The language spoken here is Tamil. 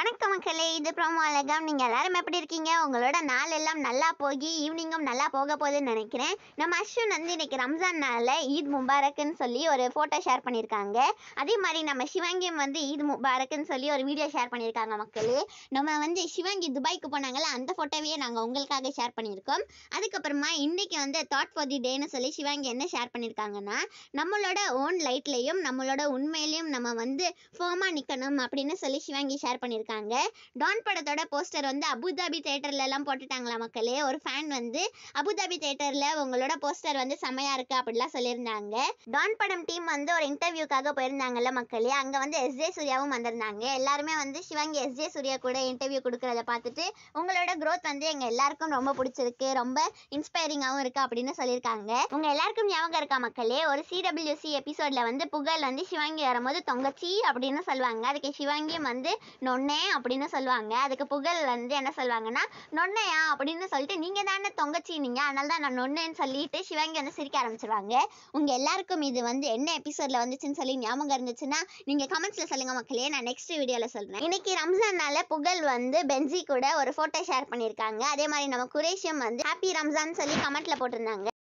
வணக்கம் மக்களே இது ப்ரோமோ அழகம் நீங்கள் எல்லாரும் எப்படி இருக்கீங்க உங்களோட நாள் எல்லாம் நல்லா போகி ஈவினிங்கும் நல்லா போக போகுதுன்னு நினைக்கிறேன் நம்ம அஸ்வின் வந்து இன்னைக்கு ரம்ஜான் நாளில் ஈத் முபாரக்னு சொல்லி ஒரு ஃபோட்டோ ஷேர் பண்ணியிருக்காங்க அதே மாதிரி நம்ம சிவாங்கியும் வந்து ஈத் முபாரக்னு சொல்லி ஒரு வீடியோ ஷேர் பண்ணியிருக்காங்க மக்களே நம்ம வந்து சிவாங்கி துபாய்க்கு போனாங்கல்ல அந்த ஃபோட்டோவையே நாங்கள் உங்களுக்காக ஷேர் பண்ணியிருக்கோம் அதுக்கப்புறமா இன்னைக்கு வந்து தாட் ஃபார் தி டேன்னு சொல்லி சிவாங்கி என்ன ஷேர் பண்ணியிருக்காங்கன்னா நம்மளோட ஓன் லைட்லேயும் நம்மளோட உண்மையிலையும் நம்ம வந்து ஃபோமா நிற்கணும் அப்படின்னு சொல்லி சிவாங்கி ஷேர் பண்ணியிருக்காங்க டான் படத்தோட போஸ்டர் வந்து அபுதாபி தேட்டர்ல எல்லாம் போட்டுட்டாங்களா மக்களே ஒரு ஃபேன் வந்து அபுதாபி தேட்டர்ல உங்களோட போஸ்டர் வந்து செமையா இருக்கு அப்படிலாம் சொல்லியிருந்தாங்க டான் படம் டீம் வந்து ஒரு இன்டர்வியூக்காக போயிருந்தாங்கல்ல மக்களே அங்க வந்து எஸ் ஜே சூர்யாவும் வந்திருந்தாங்க எல்லாருமே வந்து சிவாங்கி எஸ் ஜே சூர்யா கூட இன்டர்வியூ கொடுக்கறத பார்த்துட்டு உங்களோட growth வந்து எங்க எல்லாருக்கும் ரொம்ப பிடிச்சிருக்கு ரொம்ப இன்ஸ்பைரிங்காகவும் இருக்கு அப்படின்னு சொல்லியிருக்காங்க உங்க எல்லாருக்கும் ஞாபகம் இருக்கா மக்களே ஒரு சிடபிள்யூசி எபிசோட்ல வந்து புகழ் வந்து சிவாங்கி வரும்போது தொங்கச்சி அப்படின்னு சொல்லுவாங்க அதுக்கு சிவாங்கியும் வந்து நொன்னே அப்படின்னு சொல்லுவாங்க அதுக்கு புகழ் வந்து என்ன சொல்லுவாங்கன்னா நொன்னையா அப்படின்னு சொல்லிட்டு நீங்க தானே தொங்கச்சி நீங்க அதனால தான் நான் நொன்னேன்னு சொல்லிட்டு சிவாங்கி வந்து சிரிக்க ஆரம்பிச்சிருவாங்க உங்க எல்லாருக்கும் இது வந்து என்ன எபிசோட்ல வந்துச்சுன்னு சொல்லி ஞாபகம் இருந்துச்சுன்னா நீங்க கமெண்ட்ஸ்ல சொல்லுங்க மக்களே நான் நெக்ஸ்ட் வீடியோல சொல்றேன் இன்னைக்கு ரம்ஜான்னால புகழ் வந்து பென்ஜி கூட ஒரு போட்டோ ஷேர் பண்ணியிருக்காங்க அதே மாதிரி நம்ம குரேஷியம் வந்து ஹாப்பி ரம்ஜான் சொல்லி கமெண்ட்ல போட்டிருந்தாங்க